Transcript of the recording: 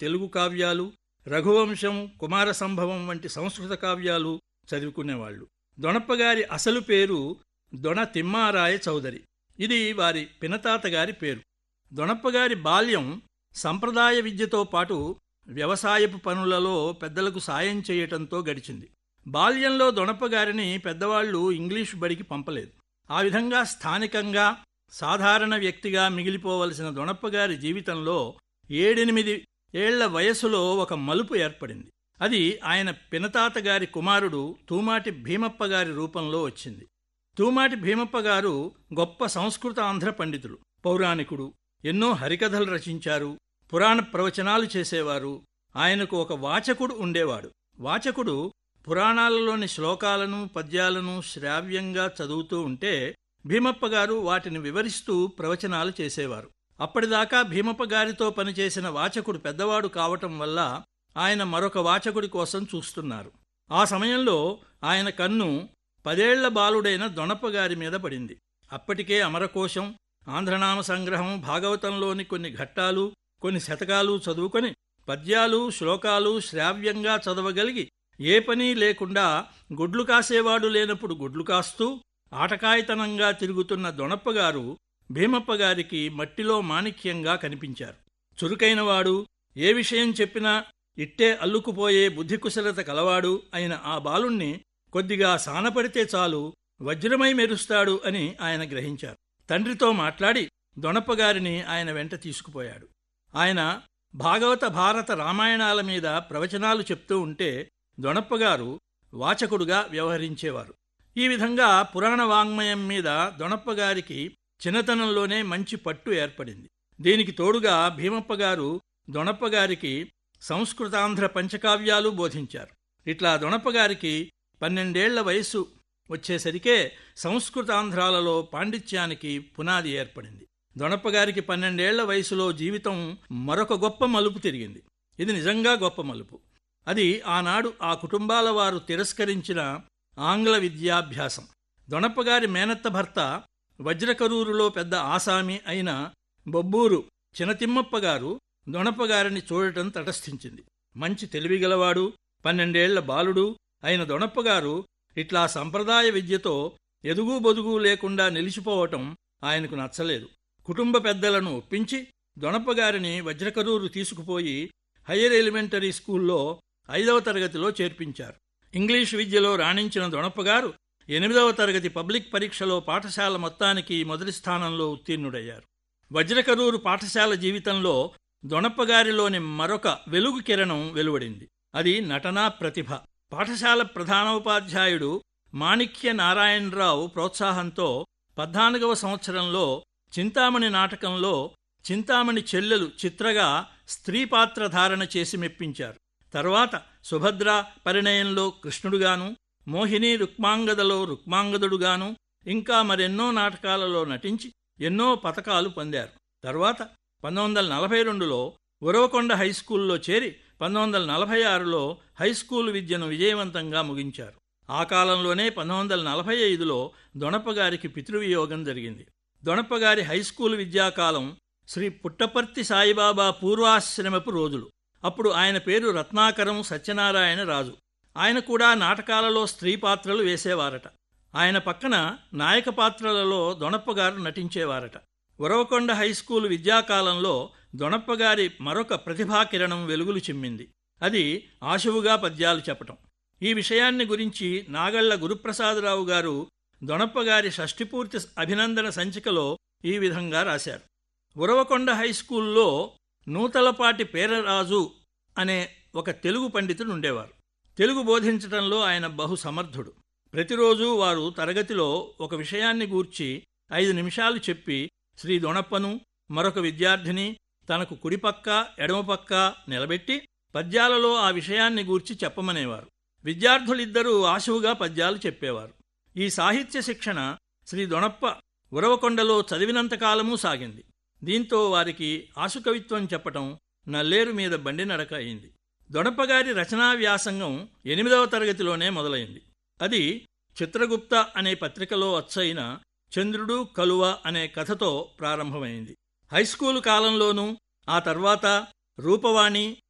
తెలుగు కావ్యాలు రఘువంశం కుమార సంభవం వంటి సంస్కృత కావ్యాలు చదువుకునేవాళ్లు దొనప్పగారి అసలు పేరు దొన తిమ్మారాయ చౌదరి ఇది వారి పినతాతగారి పేరు దొనప్పగారి బాల్యం సంప్రదాయ విద్యతో పాటు వ్యవసాయపు పనులలో పెద్దలకు సాయం చేయటంతో గడిచింది బాల్యంలో దొనప్పగారిని పెద్దవాళ్లు ఇంగ్లీషు బడికి పంపలేదు ఆ విధంగా స్థానికంగా సాధారణ వ్యక్తిగా మిగిలిపోవలసిన దొనప్పగారి జీవితంలో ఏడెనిమిది ఏళ్ల వయసులో ఒక మలుపు ఏర్పడింది అది ఆయన పినతాతగారి కుమారుడు తూమాటి భీమప్ప గారి రూపంలో వచ్చింది తూమాటి భీమప్ప గారు గొప్ప సంస్కృత ఆంధ్ర పండితుడు పౌరాణికుడు ఎన్నో హరికథలు రచించారు పురాణ ప్రవచనాలు చేసేవారు ఆయనకు ఒక వాచకుడు ఉండేవాడు వాచకుడు పురాణాలలోని శ్లోకాలను పద్యాలను శ్రావ్యంగా చదువుతూ ఉంటే భీమప్ప గారు వాటిని వివరిస్తూ ప్రవచనాలు చేసేవారు అప్పటిదాకా భీమప్ప గారితో పనిచేసిన వాచకుడు పెద్దవాడు కావటం వల్ల ఆయన మరొక వాచకుడి కోసం చూస్తున్నారు ఆ సమయంలో ఆయన కన్ను పదేళ్ల బాలుడైన దొనప్ప గారి మీద పడింది అప్పటికే అమరకోశం ఆంధ్రనామ సంగ్రహం భాగవతంలోని కొన్ని ఘట్టాలు కొన్ని శతకాలు చదువుకొని పద్యాలు శ్లోకాలు శ్రావ్యంగా చదవగలిగి ఏ పని లేకుండా గుడ్లు కాసేవాడు లేనప్పుడు గుడ్లు కాస్తూ ఆటకాయతనంగా తిరుగుతున్న దొనప్పగారు భీమప్పగారికి మట్టిలో మాణిక్యంగా కనిపించారు చురుకైనవాడు ఏ విషయం చెప్పినా ఇట్టే అల్లుకుపోయే బుద్ధికుశలత కలవాడు అయిన ఆ బాలుణ్ణి కొద్దిగా సానపడితే చాలు వజ్రమై మెరుస్తాడు అని ఆయన గ్రహించారు తండ్రితో మాట్లాడి దొనప్పగారిని ఆయన వెంట తీసుకుపోయాడు ఆయన భాగవత భారత రామాయణాల మీద ప్రవచనాలు చెప్తూ ఉంటే దొనప్పగారు వాచకుడుగా వ్యవహరించేవారు ఈ విధంగా పురాణ వాంగ్మయం మీద దొనప్పగారికి చిన్నతనంలోనే మంచి పట్టు ఏర్పడింది దీనికి తోడుగా భీమప్పగారు దొనప్పగారికి సంస్కృతాంధ్ర పంచకావ్యాలు బోధించారు ఇట్లా దొనప్పగారికి పన్నెండేళ్ల వయసు వచ్చేసరికే సంస్కృతాంధ్రాలలో పాండిత్యానికి పునాది ఏర్పడింది దొనప్పగారికి పన్నెండేళ్ల వయసులో జీవితం మరొక గొప్ప మలుపు తిరిగింది ఇది నిజంగా గొప్ప మలుపు అది ఆనాడు ఆ కుటుంబాల వారు తిరస్కరించిన ఆంగ్ల విద్యాభ్యాసం దొనప్పగారి మేనత్త భర్త వజ్రకరూరులో పెద్ద ఆసామి అయిన బొబ్బూరు చినతిమ్మప్ప గారు దొనప్పగారిని చూడటం తటస్థించింది మంచి తెలివిగలవాడు పన్నెండేళ్ల బాలుడు అయిన దొనప్పగారు ఇట్లా సంప్రదాయ విద్యతో ఎదుగు బొదుగు లేకుండా నిలిచిపోవటం ఆయనకు నచ్చలేదు కుటుంబ పెద్దలను ఒప్పించి దొనప్పగారిని వజ్రకరూరు తీసుకుపోయి హయ్యర్ ఎలిమెంటరీ స్కూల్లో ఐదవ తరగతిలో చేర్పించారు ఇంగ్లీష్ విద్యలో రాణించిన దొనప్పగారు ఎనిమిదవ తరగతి పబ్లిక్ పరీక్షలో పాఠశాల మొత్తానికి మొదటి స్థానంలో ఉత్తీర్ణుడయ్యారు వజ్రకరూరు పాఠశాల జీవితంలో దొనప్పగారిలోని మరొక వెలుగు కిరణం వెలువడింది అది నటనా ప్రతిభ పాఠశాల ప్రధానోపాధ్యాయుడు మాణిక్య నారాయణరావు ప్రోత్సాహంతో పద్నాలుగవ సంవత్సరంలో చింతామణి నాటకంలో చింతామణి చెల్లెలు చిత్రగా స్త్రీ పాత్ర ధారణ చేసి మెప్పించారు తర్వాత సుభద్ర పరిణయంలో కృష్ణుడుగాను మోహిని రుక్మాంగదలో రుక్మాంగదుడుగాను ఇంకా మరెన్నో నాటకాలలో నటించి ఎన్నో పతకాలు పొందారు తర్వాత పంతొమ్మిది వందల నలభై రెండులో ఉరవకొండ హైస్కూల్లో చేరి పంతొమ్మిది వందల నలభై ఆరులో హైస్కూల్ విద్యను విజయవంతంగా ముగించారు ఆ కాలంలోనే పంతొమ్మిది వందల నలభై ఐదులో దొనప్పగారికి పితృవియోగం జరిగింది దొనప్పగారి హైస్కూల్ విద్యాకాలం శ్రీ పుట్టపర్తి సాయిబాబా పూర్వాశ్రమపు రోజులు అప్పుడు ఆయన పేరు రత్నాకరం సత్యనారాయణ రాజు ఆయన కూడా నాటకాలలో స్త్రీ పాత్రలు వేసేవారట ఆయన పక్కన నాయక పాత్రలలో దొనప్పగారు నటించేవారట ఉరవకొండ హైస్కూల్ విద్యాకాలంలో దొనప్పగారి మరొక ప్రతిభాకిరణం వెలుగులు చిమ్మింది అది ఆశువుగా పద్యాలు చెప్పటం ఈ విషయాన్ని గురించి నాగళ్ల గురుప్రసాదరావు గారు దొనప్పగారి షష్ఠిపూర్తి అభినందన సంచికలో ఈ విధంగా రాశారు ఉరవకొండ హైస్కూల్లో నూతలపాటి పేరరాజు అనే ఒక తెలుగు పండితుడు ఉండేవారు తెలుగు బోధించటంలో ఆయన బహు సమర్థుడు ప్రతిరోజు వారు తరగతిలో ఒక విషయాన్ని గూర్చి ఐదు నిమిషాలు చెప్పి శ్రీ దొణప్పను మరొక విద్యార్థిని తనకు కుడిపక్క ఎడమపక్క నిలబెట్టి పద్యాలలో ఆ విషయాన్ని గూర్చి చెప్పమనేవారు విద్యార్థులిద్దరూ ఆశువుగా పద్యాలు చెప్పేవారు ఈ సాహిత్య శిక్షణ శ్రీ దొణప్ప ఉరవకొండలో చదివినంతకాలమూ సాగింది దీంతో వారికి ఆశుకవిత్వం చెప్పటం నల్లేరు మీద బండి నడక అయింది దొడపగారి రచనా వ్యాసంగం ఎనిమిదవ తరగతిలోనే మొదలైంది అది చిత్రగుప్త అనే పత్రికలో వచ్చైన చంద్రుడు కలువ అనే కథతో ప్రారంభమైంది హైస్కూలు కాలంలోనూ ఆ తర్వాత రూపవాణి